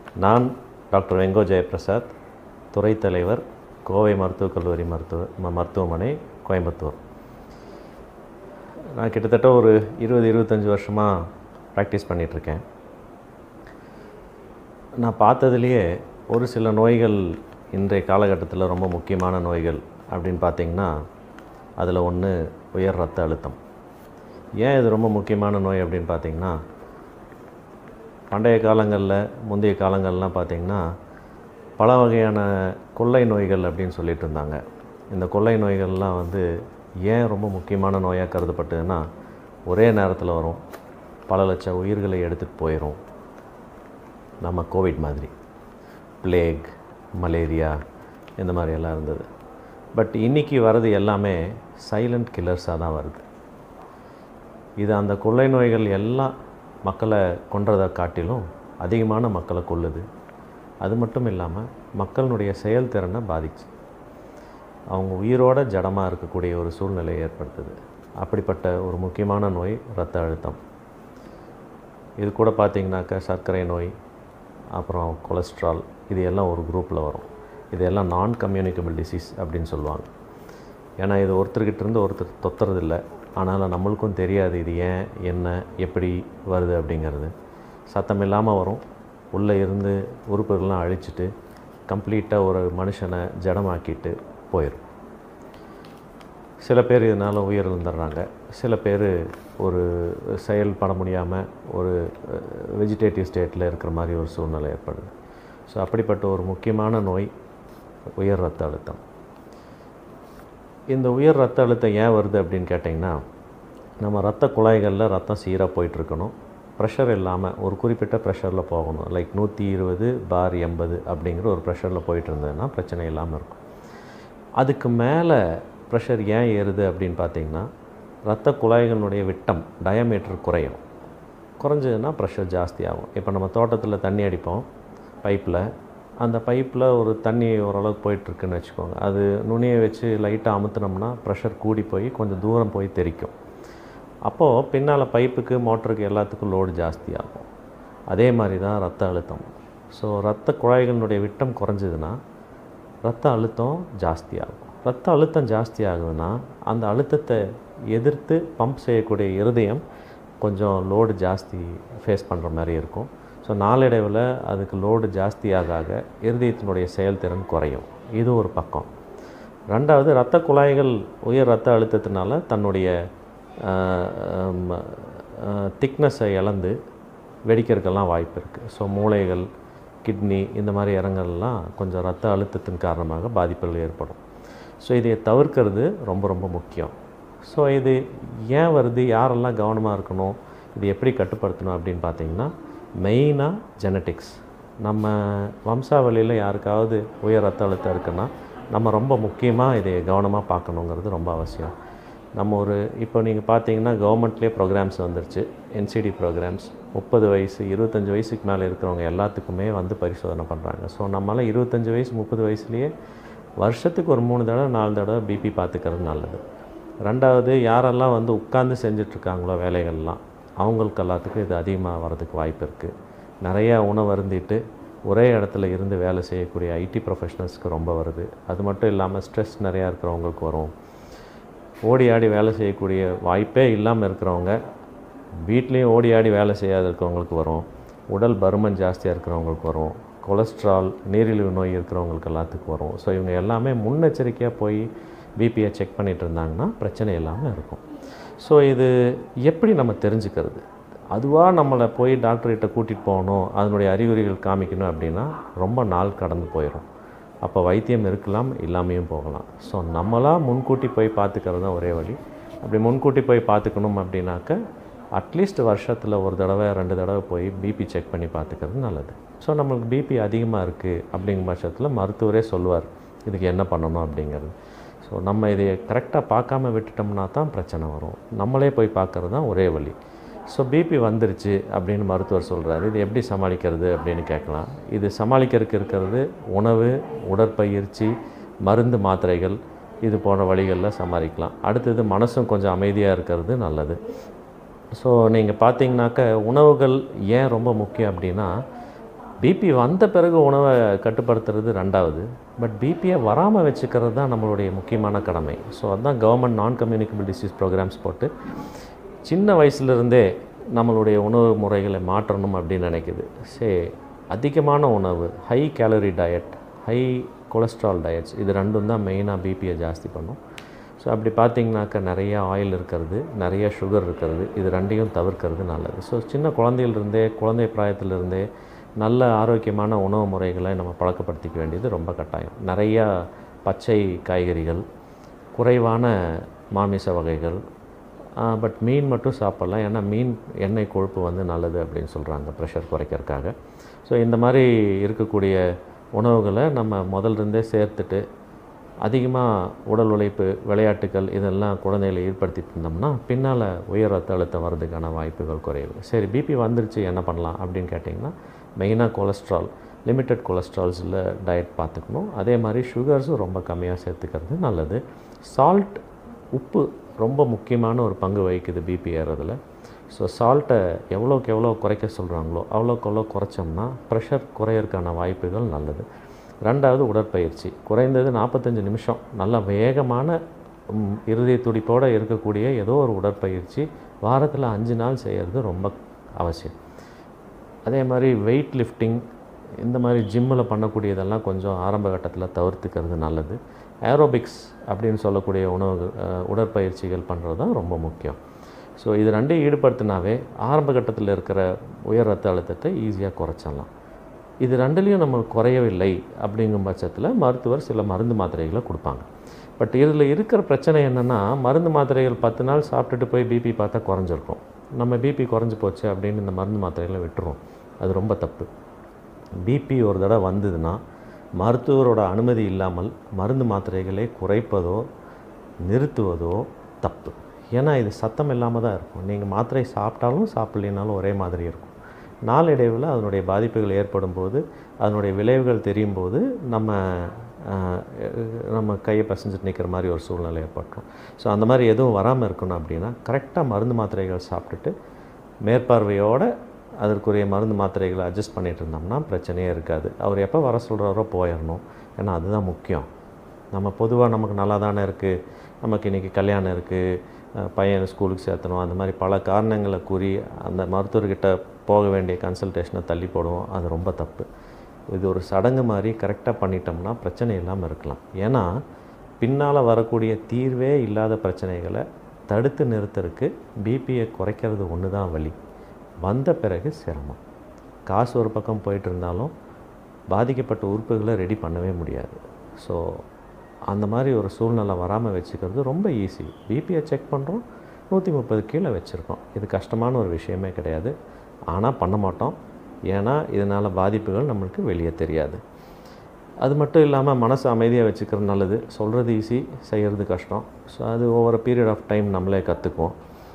நான் டாக்டர் வெங்கோ ஜெயபிரசாத் துறைத் தலைவர் கோவை மருத்துவக் கல்லூரி மருத்துவ ம- மருத்துவமனை கோயம்புத்தூர் நான் கிட்டத்தட்ட ஒரு இருபது இருபத்தஞ்சி வருஷமாக ப்ராக்டிஸ் பண்ணிகிட்ருக்கேன் நான் பார்த்ததுலேயே ஒரு சில நோய்கள் இன்றைய காலகட்டத்தில் ரொம்ப முக்கியமான நோய்கள் அப்படின்னு பார்த்தீங்கன்னா அதில் ஒன்று உயர் ரத்த அழுத்தம் ஏன் இது ரொம்ப முக்கியமான நோய் அப்படின்னு பார்த்தீங்கன்னா பண்டைய காலங்களில் முந்தைய காலங்கள்லாம் பார்த்திங்கன்னா பல வகையான கொள்ளை நோய்கள் அப்படின்னு சொல்லிட்டு இருந்தாங்க இந்த கொள்ளை நோய்கள்லாம் வந்து ஏன் ரொம்ப முக்கியமான நோயாக கருதப்பட்டதுன்னா ஒரே நேரத்தில் வரும் பல லட்சம் உயிர்களை எடுத்துகிட்டு போயிடும் நம்ம கோவிட் மாதிரி பிளேக் மலேரியா இந்த மாதிரி எல்லாம் இருந்தது பட் இன்றைக்கி வர்றது எல்லாமே சைலண்ட் கில்லர்ஸாக தான் வருது இது அந்த கொள்ளை நோய்கள் எல்லாம் மக்களை கொன்றதை காட்டிலும் அதிகமான மக்களை கொல்லுது அது மட்டும் இல்லாமல் மக்களுடைய செயல்திறனை பாதிச்சு அவங்க உயிரோட ஜடமாக இருக்கக்கூடிய ஒரு சூழ்நிலையை ஏற்படுத்துது அப்படிப்பட்ட ஒரு முக்கியமான நோய் இரத்த அழுத்தம் இது கூட பார்த்திங்கனாக்கா சர்க்கரை நோய் அப்புறம் கொலஸ்ட்ரால் இது எல்லாம் ஒரு குரூப்பில் வரும் இது எல்லாம் நான் கம்யூனிகபிள் டிசீஸ் அப்படின்னு சொல்லுவாங்க ஏன்னா இது ஒருத்தர்கிட்ட இருந்து ஒருத்தர் தொத்துறதில்ல ஆனாலும் நம்மளுக்கும் தெரியாது இது ஏன் என்ன எப்படி வருது அப்படிங்கிறது சத்தம் இல்லாமல் வரும் உள்ளே இருந்து உறுப்புகள்லாம் அழிச்சிட்டு கம்ப்ளீட்டாக ஒரு மனுஷனை ஜடமாக்கிட்டு போயிடும் சில பேர் இதனால் உயிர் இழந்துடுறாங்க சில பேர் ஒரு செயல்பட முடியாமல் ஒரு வெஜிடேட்டிவ் ஸ்டேட்டில் இருக்கிற மாதிரி ஒரு சூழ்நிலை ஏற்படுது ஸோ அப்படிப்பட்ட ஒரு முக்கியமான நோய் உயர் ரத்த அழுத்தம் இந்த உயர் ரத்த அழுத்தம் ஏன் வருது அப்படின்னு கேட்டிங்கன்னா நம்ம ரத்த குழாய்களில் ரத்தம் சீராக போயிட்டுருக்கணும் ப்ரெஷர் இல்லாமல் ஒரு குறிப்பிட்ட ப்ரெஷரில் போகணும் லைக் நூற்றி இருபது பார் எண்பது அப்படிங்கிற ஒரு ப்ரெஷரில் போயிட்டு இருந்ததுன்னா பிரச்சனை இல்லாமல் இருக்கும் அதுக்கு மேலே ப்ரெஷர் ஏன் ஏறுது அப்படின்னு பார்த்தீங்கன்னா ரத்த குழாய்களுடைய விட்டம் டயமீட்டர் குறையும் குறைஞ்சதுன்னா ப்ரெஷர் ஜாஸ்தி ஆகும் இப்போ நம்ம தோட்டத்தில் தண்ணி அடிப்போம் பைப்பில் அந்த பைப்பில் ஒரு தண்ணி ஓரளவுக்கு போயிட்டுருக்குன்னு வச்சுக்கோங்க அது நுனியை வச்சு லைட்டாக அமுத்துனோம்னா ப்ரெஷர் கூடி போய் கொஞ்சம் தூரம் போய் தெறிக்கும் அப்போது பின்னால் பைப்புக்கு மோட்டருக்கு எல்லாத்துக்கும் லோடு ஜாஸ்தி ஆகும் அதே மாதிரி தான் ரத்த அழுத்தம் ஸோ ரத்த குழாய்களினுடைய விட்டம் குறைஞ்சதுன்னா ரத்த அழுத்தம் ஜாஸ்தி ஆகும் ரத்த அழுத்தம் ஜாஸ்தி ஆகுதுன்னா அந்த அழுத்தத்தை எதிர்த்து பம்ப் செய்யக்கூடிய இருதயம் கொஞ்சம் லோடு ஜாஸ்தி ஃபேஸ் பண்ணுற மாதிரி இருக்கும் ஸோ நாளடைவில் அதுக்கு லோடு ஜாஸ்தி ஆக ஆக இருதயத்தினுடைய செயல்திறன் குறையும் இது ஒரு பக்கம் ரெண்டாவது இரத்த குழாய்கள் உயர் ரத்த அழுத்தத்தினால தன்னுடைய திக்னஸை இழந்து வெடிக்கிறதுக்கெல்லாம் வாய்ப்பு இருக்குது ஸோ மூளைகள் கிட்னி இந்த மாதிரி இடங்கள்லாம் கொஞ்சம் ரத்த அழுத்தத்தின் காரணமாக பாதிப்புகள் ஏற்படும் ஸோ இதை தவிர்க்கிறது ரொம்ப ரொம்ப முக்கியம் ஸோ இது ஏன் வருது யாரெல்லாம் கவனமாக இருக்கணும் இது எப்படி கட்டுப்படுத்தணும் அப்படின்னு பார்த்தீங்கன்னா மெயினாக ஜெனட்டிக்ஸ் நம்ம வம்சாவளியில் யாருக்காவது உயர் ரத்த அழுத்தம் இருக்குன்னா நம்ம ரொம்ப முக்கியமாக இதை கவனமாக பார்க்கணுங்கிறது ரொம்ப அவசியம் நம்ம ஒரு இப்போ நீங்கள் பார்த்தீங்கன்னா கவர்மெண்ட்லேயே ப்ரோக்ராம்ஸ் வந்துருச்சு என்சிடி ப்ரோக்ராம்ஸ் முப்பது வயசு இருபத்தஞ்சி வயசுக்கு மேலே இருக்கிறவங்க எல்லாத்துக்குமே வந்து பரிசோதனை பண்ணுறாங்க ஸோ நம்மளால் இருபத்தஞ்சி வயசு முப்பது வயசுலேயே வருஷத்துக்கு ஒரு மூணு தடவை நாலு தடவை பிபி பார்த்துக்கிறது நல்லது ரெண்டாவது யாரெல்லாம் வந்து உட்கார்ந்து செஞ்சிட்ருக்காங்களோ வேலைகள்லாம் அவங்களுக்கு எல்லாத்துக்கும் இது அதிகமாக வரதுக்கு வாய்ப்பு இருக்குது நிறையா உணவு அருந்திட்டு ஒரே இடத்துல இருந்து வேலை செய்யக்கூடிய ஐடி ப்ரொஃபஷனல்ஸ்க்கு ரொம்ப வருது அது மட்டும் இல்லாமல் ஸ்ட்ரெஸ் நிறையா இருக்கிறவங்களுக்கு வரும் ஓடி ஆடி வேலை செய்யக்கூடிய வாய்ப்பே இல்லாமல் இருக்கிறவங்க வீட்லேயும் ஓடி ஆடி வேலை செய்யாத இருக்கிறவங்களுக்கு வரும் உடல் பருமன் ஜாஸ்தியாக இருக்கிறவங்களுக்கு வரும் கொலஸ்ட்ரால் நீரிழிவு நோய் இருக்கிறவங்களுக்கு எல்லாத்துக்கும் வரும் ஸோ இவங்க எல்லாமே முன்னெச்சரிக்கையாக போய் பிபியை செக் பண்ணிட்டு இருந்தாங்கன்னா பிரச்சனை இல்லாமல் இருக்கும் ஸோ இது எப்படி நம்ம தெரிஞ்சுக்கிறது அதுவாக நம்மளை போய் டாக்டர்கிட்ட கூட்டிகிட்டு போகணும் அதனுடைய அறிகுறிகள் காமிக்கணும் அப்படின்னா ரொம்ப நாள் கடந்து போயிடும் அப்போ வைத்தியம் இருக்கலாம் இல்லாமையும் போகலாம் ஸோ நம்மளாக முன்கூட்டி போய் பார்த்துக்கிறது தான் ஒரே வழி அப்படி முன்கூட்டி போய் பார்த்துக்கணும் அப்படின்னாக்க அட்லீஸ்ட் வருஷத்தில் ஒரு தடவை ரெண்டு தடவை போய் பிபி செக் பண்ணி பார்த்துக்கிறது நல்லது ஸோ நம்மளுக்கு பிபி அதிகமாக இருக்குது அப்படிங்கிற பட்சத்தில் மருத்துவரே சொல்லுவார் இதுக்கு என்ன பண்ணணும் அப்படிங்கிறது ஸோ நம்ம இதை கரெக்டாக பார்க்காம விட்டுட்டோம்னா தான் பிரச்சனை வரும் நம்மளே போய் பார்க்கறது தான் ஒரே வழி ஸோ பிபி வந்துருச்சு அப்படின்னு மருத்துவர் சொல்கிறாரு இது எப்படி சமாளிக்கிறது அப்படின்னு கேட்கலாம் இது சமாளிக்கிறதுக்கு இருக்கிறது உணவு உடற்பயிற்சி மருந்து மாத்திரைகள் இது போன்ற வழிகளில் சமாளிக்கலாம் அடுத்தது மனசும் கொஞ்சம் அமைதியாக இருக்கிறது நல்லது ஸோ நீங்கள் பார்த்தீங்கன்னாக்க உணவுகள் ஏன் ரொம்ப முக்கியம் அப்படின்னா பிபி வந்த பிறகு உணவை கட்டுப்படுத்துறது ரெண்டாவது பட் பிபியை வராமல் வச்சுக்கிறது தான் நம்மளுடைய முக்கியமான கடமை ஸோ அதுதான் கவர்மெண்ட் நான் கம்யூனிகபிள் டிசீஸ் ப்ரோக்ராம்ஸ் போட்டு சின்ன வயசுலேருந்தே நம்மளுடைய உணவு முறைகளை மாற்றணும் அப்படின்னு நினைக்குது சே அதிகமான உணவு high calorie diet high cholesterol diets இது ரெண்டும் தான் மெயினாக பிபியை ஜாஸ்தி பண்ணும் ஸோ அப்படி பார்த்தீங்கன்னாக்கா நிறைய ஆயில் இருக்கிறது நிறைய சுகர் இருக்கிறது இது ரெண்டையும் தவிர்க்கிறது நல்லது ஸோ சின்ன குழந்தையிலிருந்தே குழந்தை பிராயத்திலிருந்தே நல்ல ஆரோக்கியமான உணவு முறைகளை நம்ம பழக்கப்படுத்திக்க வேண்டியது ரொம்ப கட்டாயம் நிறையா பச்சை காய்கறிகள் குறைவான மாமிச வகைகள் பட் மீன் மட்டும் சாப்பிட்லாம் ஏன்னா மீன் எண்ணெய் கொழுப்பு வந்து நல்லது அப்படின்னு சொல்கிறாங்க ப்ரெஷர் குறைக்கிறதுக்காக ஸோ இந்த மாதிரி இருக்கக்கூடிய உணவுகளை நம்ம முதல்ல சேர்த்துட்டு அதிகமாக உடல் உழைப்பு விளையாட்டுகள் இதெல்லாம் குழந்தைகளை ஈடுபடுத்திட்டு இருந்தோம்னா பின்னால் உயர் ரத்த அழுத்தம் வர்றதுக்கான வாய்ப்புகள் குறைவு சரி பிபி வந்துருச்சு என்ன பண்ணலாம் அப்படின்னு கேட்டிங்கன்னா மெயினாக கொலஸ்ட்ரால் லிமிட்டட் கொலஸ்ட்ரால்ஸில் டயட் பார்த்துக்கணும் அதே மாதிரி சுகர்ஸும் ரொம்ப கம்மியாக சேர்த்துக்கிறது நல்லது சால்ட் உப்பு ரொம்ப முக்கியமான ஒரு பங்கு வகிக்குது பிபி ஏறதில் ஸோ சால்ட்டை எவ்வளோக்கு எவ்வளோ குறைக்க சொல்கிறாங்களோ அவ்வளோக்கு எவ்வளோ குறைச்சோம்னா ப்ரெஷர் குறையறதுக்கான வாய்ப்புகள் நல்லது ரெண்டாவது உடற்பயிற்சி குறைந்தது நாற்பத்தஞ்சு நிமிஷம் நல்ல வேகமான ம், இருதய துடிப்போடு இருக்கக்கூடிய ஏதோ ஒரு உடற்பயிற்சி வாரத்தில் அஞ்சு நாள் செய்கிறது ரொம்ப அவசியம் அதே மாதிரி வெயிட் லிஃப்டிங் இந்த மாதிரி ஜிம்மில் பண்ணக்கூடியதெல்லாம் கொஞ்சம் ஆரம்ப கட்டத்தில் தவிர்த்துக்கிறது நல்லது ஏரோபிக்ஸ் அப்படின்னு சொல்லக்கூடிய உணவு அஹ், உடற்பயிற்சிகள் பண்ணுறது தான் ரொம்ப முக்கியம் ஸோ இது ரெண்டையும் ஈடுபடுத்தினாவே ஆரம்ப கட்டத்தில் இருக்கிற உயர் ரத்த அழுத்தத்தை ஈஸியாக குறைச்சிடலாம் இது ரெண்டுலேயும் நம்ம குறையவில்லை அப்படிங்கும் பட்சத்தில் மருத்துவர் சில மருந்து மாத்திரைகளை கொடுப்பாங்க பட் இதில் இருக்கிற பிரச்சனை என்னென்னா மருந்து மாத்திரைகள் பத்து நாள் சாப்பிட்டுட்டு போய் பிபி பார்த்தா குறைஞ்சிருக்கும் நம்ம பிபி குறைஞ்சி போச்சு அப்படின்னு இந்த மருந்து மாத்திரைகளை விட்டுருவோம் அது ரொம்ப தப்பு பிபி ஒரு தடவை வந்ததுன்னா மருத்துவரோட அனுமதி இல்லாமல் மருந்து மாத்திரைகளை குறைப்பதோ நிறுத்துவதோ தப்பு ஏன்னா இது சத்தம் இல்லாமல் தான் இருக்கும் நீங்கள் மாத்திரை சாப்பிட்டாலும் சாப்பிட்லினாலும் ஒரே மாதிரி இருக்கும் நாளடைவில் அதனுடைய பாதிப்புகள் ஏற்படும் போது அதனுடைய விளைவுகள் தெரியும் போது நம்ம ஆஹ், நம்ம கையை பசஞ்சிட்டு நிற்கிற மாதிரி ஒரு சூழ்நிலை ஏற்பட்டுரும் ஸோ அந்த மாதிரி எதுவும் வராமல் இருக்கணும் அப்படின்னா கரெக்டாக மருந்து மாத்திரைகள் சாப்பிட்டுட்டு மேற்பார்வையோடு அதற்குரிய மருந்து மாத்திரைகளை அட்ஜஸ்ட் பண்ணிட்டு இருந்தோம்னா பிரச்சனையே இருக்காது அவர் எப்போ வர சொல்கிறாரோ போயிடணும் ஏன்னா அதுதான் முக்கியம் நம்ம பொதுவாக நமக்கு நல்லா தானே இருக்குது நமக்கு இன்றைக்கி கல்யாணம் இருக்குது பையனை ஸ்கூலுக்கு சேர்த்தணும் அந்த மாதிரி பல காரணங்களை கூறி அந்த மருத்துவர்கிட்ட போக வேண்டிய கன்சல்டேஷனை தள்ளி போடுவோம் அது ரொம்ப தப்பு இது ஒரு சடங்கு மாதிரி கரெக்டாக பண்ணிட்டோம்னா பிரச்சனை இல்லாமல் இருக்கலாம் ஏன்னா பின்னால் வரக்கூடிய தீர்வே இல்லாத பிரச்சனைகளை தடுத்து நிறுத்தறதுக்கு பிபியை குறைக்கிறது ஒன்று தான் வழி வந்த பிறகு சிரமம் காசு ஒரு பக்கம் போயிட்டு இருந்தாலும் பாதிக்கப்பட்ட உறுப்புகளை ரெடி பண்ணவே முடியாது ஸோ அந்த மாதிரி ஒரு சூழ்நிலை வராமல் வச்சுக்கிறது ரொம்ப ஈஸி பிபியை செக் பண்ணுறோம் நூற்றி முப்பது கீழே வச்சுருக்கோம் இது கஷ்டமான ஒரு விஷயமே கிடையாது ஆனால் பண்ண மாட்டோம் ஏன்னா இதனால் பாதிப்புகள் நம்மளுக்கு வெளியே தெரியாது அது மட்டும் இல்லாமல் மனசு அமைதியாக வச்சுக்கிறது நல்லது சொல்கிறது ஈஸி செய்கிறது கஷ்டம் ஸோ அது ஒவ்வொரு பீரியட் ஆஃப் டைம் நம்மளே கற்றுக்குவோம்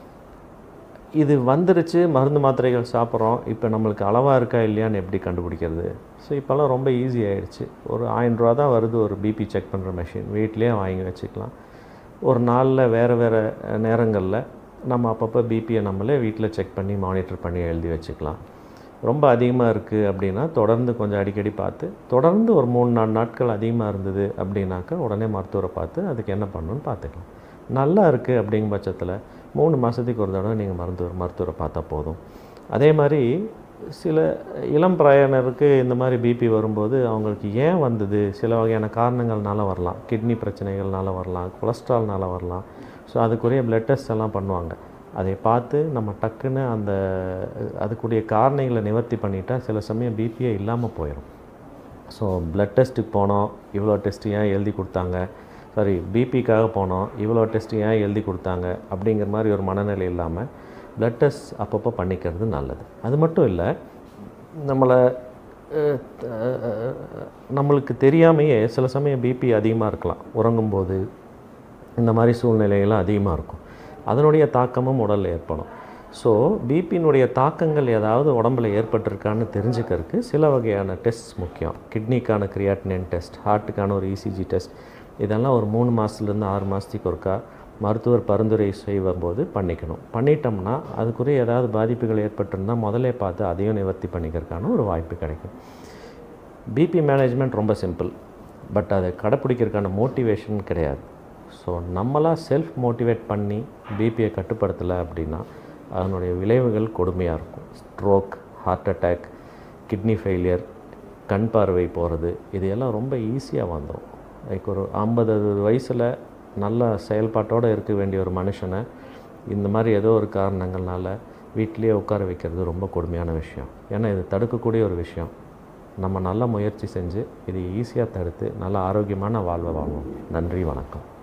இது வந்துருச்சு மருந்து மாத்திரைகள் சாப்பிட்றோம் இப்போ நம்மளுக்கு அளவாக இருக்கா இல்லையான்னு எப்படி கண்டுபிடிக்கிறது ஸோ இப்போல்லாம் ரொம்ப ஈஸி ஆயிடுச்சு ஒரு ஆயிரம் ரூபா தான் வருது ஒரு பிபி செக் பண்ணுற மெஷின் வீட்லேயே வாங்கி வச்சுக்கலாம் ஒரு நாளில் வேறு வேறு நேரங்களில் நம்ம அப்பப்போ பிபியை நம்மளே வீட்டில் செக் பண்ணி மானிட்டர் பண்ணி எழுதி வச்சுக்கலாம் ரொம்ப அதிகமாக இருக்குது அப்படின்னா தொடர்ந்து கொஞ்சம் அடிக்கடி பார்த்து தொடர்ந்து ஒரு மூணு நாலு நாட்கள் அதிகமாக இருந்தது அப்படின்னாக்கா உடனே மருத்துவரை பார்த்து அதுக்கு என்ன பண்ணணும்னு பார்த்துக்கலாம் நல்லா இருக்குது அப்படிங்கும் பட்சத்தில் மூணு மாதத்துக்கு ஒரு தடவை நீங்கள் மருத்துவர் மருத்துவரை பார்த்தா போதும் அதே மாதிரி சில இளம் பிராயனருக்கு இந்த மாதிரி பிபி வரும்போது அவங்களுக்கு ஏன் வந்தது சில வகையான காரணங்கள்னால வரலாம் கிட்னி பிரச்சனைகள்னால வரலாம் கொலஸ்ட்ரால்னால வரலாம் ஸோ அதுக்குரிய பிளட் டெஸ்ட் எல்லாம் பண்ணுவாங்க அதை பார்த்து நம்ம டக்குன்னு அந்த அதுக்குரிய காரணிகளை நிவர்த்தி பண்ணிட்டா சில சமயம் பிபியே இல்லாமல் போயிடும் ஸோ பிளட் டெஸ்ட்டுக்கு போனோம் இவ்வளோ டெஸ்ட் ஏன் எழுதி கொடுத்தாங்க சாரி பிபிக்காக போனோம் இவ்வளோ டெஸ்ட் ஏன் எழுதி கொடுத்தாங்க அப்படிங்கிற மாதிரி ஒரு மனநிலை இல்லாமல் பிளட் டெஸ்ட் அப்பப்போ பண்ணிக்கிறது நல்லது அது மட்டும் இல்லை நம்மளை அஹ், அஹ், நம்மளுக்கு தெரியாமையே சில சமயம் பிபி அதிகமாக இருக்கலாம் உறங்கும்போது இந்த மாதிரி சூழ்நிலைகள்லாம் அதிகமாக இருக்கும் அதனுடைய தாக்கமும் உடலில் ஏற்படும் ஸோ பிபியினுடைய தாக்கங்கள் ஏதாவது உடம்புல ஏற்பட்டிருக்கான்னு தெரிஞ்சுக்கிறதுக்கு சில வகையான டெஸ்ட் முக்கியம் கிட்னிக்கான கிரியாட்டினின் டெஸ்ட் ஹார்ட்டுக்கான ஒரு இசிஜி டெஸ்ட் இதெல்லாம் ஒரு மூணு மாதத்துலேருந்து ஆறு மாதத்துக்கு ஒருக்கா மருத்துவர் பரிந்துரை செய்யும்போது பண்ணிக்கணும் பண்ணிட்டோம்னா அதுக்குரிய ஏதாவது பாதிப்புகள் ஏற்பட்டிருந்தால் முதல்ல பார்த்து அதையும் நிவர்த்தி பண்ணிக்கிறதுக்கான ஒரு வாய்ப்பு கிடைக்கும் பிபி மேனேஜ்மெண்ட் ரொம்ப சிம்பிள் பட் அதை கடைப்பிடிக்கிறதுக்கான மோட்டிவேஷன் கிடையாது ஸோ நம்மளாக செல்ஃப் மோட்டிவேட் பண்ணி பிபியை கட்டுப்படுத்தலை அப்படின்னா அதனுடைய விளைவுகள் கொடுமையாக இருக்கும் stroke heart attack kidney failure கண் பார்வை போகிறது இது எல்லாம் ரொம்ப ஈஸியாக வந்துடும் லைக் ஒரு ஐம்பது வயசில் நல்ல செயல்பாட்டோடு இருக்க வேண்டிய ஒரு மனுஷனை இந்த மாதிரி ஏதோ ஒரு காரணங்கள்னால வீட்டிலேயே உட்கார வைக்கிறது ரொம்ப கொடுமையான விஷயம் ஏன்னா இது தடுக்கக்கூடிய ஒரு விஷயம் நம்ம நல்ல முயற்சி செஞ்சு இது ஈஸியாக தடுத்து நல்ல ஆரோக்கியமான வாழ்வை வாழ்வோம் நன்றி வணக்கம்